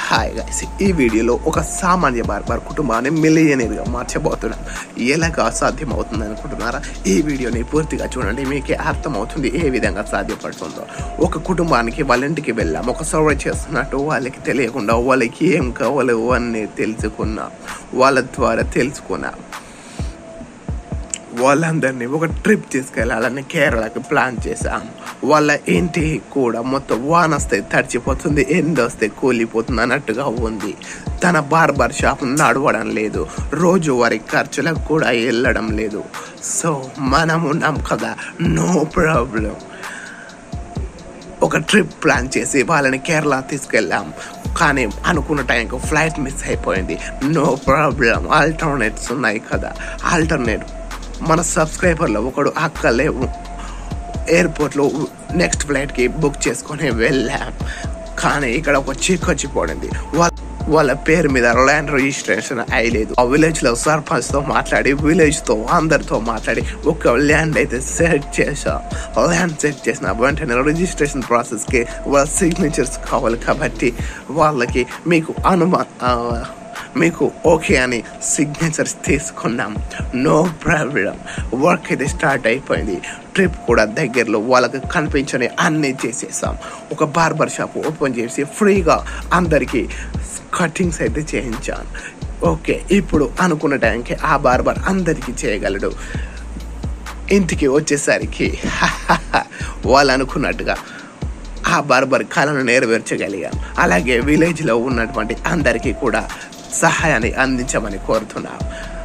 Hi guys ఈ వీడియోలో ఒక సామాన్య బార్బర్ కుటుంబాన్ని మిలియనీర్గా మార్చబోతున్నాం ఎలాగా సాధ్యం అవుతుంది అనుకుంటున్నారా ఈ వీడియోని పూర్తిగా చూడండి మీకే అర్థమవుతుంది ఏ విధంగా సాధ్యపడుతుందో ఒక కుటుంబానికి వాళ్ళ ఇంటికి వెళ్ళాం ఒక సర్వే చేస్తున్నట్టు వాళ్ళకి తెలియకుండా వాళ్ళకి ఏం కావాలో అన్నీ తెలుసుకున్నాం వాళ్ళ ద్వారా తెలుసుకున్నాం వాళ్ళందరినీ ఒక ట్రిప్ తీసుకెళ్ళాలని కేరళకి ప్లాన్ చేశాం వాళ్ళ ఇంటి కూడా మొత్తం వాన వస్తే తడిచిపోతుంది ఎండ వస్తే కూలిపోతుంది అన్నట్టుగా ఉంది తన బార్బర్ షాప్ నడవడం లేదు రోజువారీ ఖర్చులకు కూడా వెళ్ళడం లేదు సో మనం ఉన్నాం కదా నో ప్రాబ్లం ఒక ట్రిప్ ప్లాన్ చేసి వాళ్ళని కేరళ తీసుకెళ్ళాం కానీ అనుకున్న టైంకి ఫ్లైట్ మిస్ అయిపోయింది నో ప్రాబ్లం ఆల్టర్నేట్స్ ఉన్నాయి కదా ఆల్టర్నేట్ మన సబ్స్క్రైబర్లో ఒకడు అక్కలే ఎయిర్పోర్ట్లో నెక్స్ట్ ఫ్లైట్కి బుక్ చేసుకొని వెళ్ళాం కానీ ఇక్కడ ఒక చిక్ వచ్చిపోయింది వాళ్ళ వాళ్ళ పేరు మీద ల్యాండ్ రిజిస్ట్రేషన్ అయ్యలేదు ఆ విలేజ్ లో సర్పంచ్ తో మాట్లాడి విలేజ్ తో అందరితో మాట్లాడి ఒక ల్యాండ్ అయితే సెట్ చేసాం ల్యాండ్ సెట్ చేసిన వెంటనే రిజిస్ట్రేషన్ ప్రాసెస్ కి వాళ్ళ సిగ్నేచర్స్ కావాలి కాబట్టి వాళ్ళకి మీకు అనుమా ఆ, మీకు ఓకే అని సిగ్నేచర్స్ తీసుకున్నాం నో ప్రాబ్లం వర్క్ అయితే స్టార్ట్ అయిపోయింది ట్రిప్ కూడా దగ్గరలో వాళ్ళకి కనిపించని అన్నీ చేసేసాం ఒక బార్బర్ షాప్ ఓపెన్ చేసి ఫ్రీగా అందరికీ కటింగ్స్ అయితే చేయించాను ఓకే ఇప్పుడు అనుకున్న టైంకి ఆ బార్బర్ అందరికీ చేయగలడు ఇంటికి వచ్చేసరికి వాళ్ళు అనుకున్నట్టుగా ఆ బార్బర్ కళను నెరవేర్చగలిగాం అలాగే విలేజ్లో ఉన్నటువంటి అందరికీ కూడా సహాయాన్ని అందించమని కోరుతున్నాం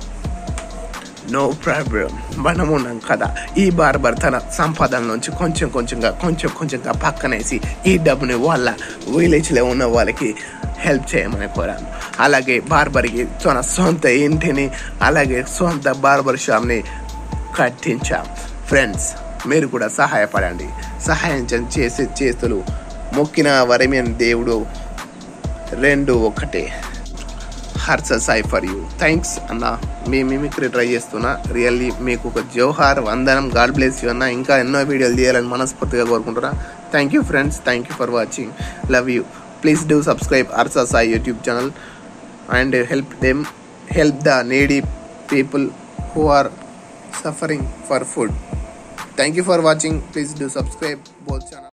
నో ప్రాబ్లం మనం ఉన్నాం కదా ఈ బార్బర్ తన సంపాదన నుంచి కొంచెం కొంచెంగా కొంచెం కొంచెంగా పక్కనేసి ఈ డబ్బుని వాళ్ళ విలేజ్లో ఉన్న వాళ్ళకి హెల్ప్ చేయమని కోరాను అలాగే బార్బర్కి తన సొంత ఇంటిని అలాగే సొంత బార్బర్ షాప్ని కట్టించాం ఫ్రెండ్స్ మీరు కూడా సహాయపడండి సహాయం చే- చేసే చేతులు మొక్కిన వరమేన్ దేవుడు రెండు ఒకటే Harsha Sai for you thanks అన్న మీ మిమిక్రీ ట్రై చేస్తున్నా రియల్లీ మీకు ఒక జోహార్ వందనం గాడ్ బ్లెస్ యూ అన్న ఇంకా ఎన్నో వీడియోలు తీయాలని మనస్ఫూర్తిగా కోరుకుంటున్నా thank you friends thank you for watching love you please do subscribe Harsha Sai YouTube channel and help them help the needy people who are suffering for food. Thank you for watching. Please do subscribe both channels.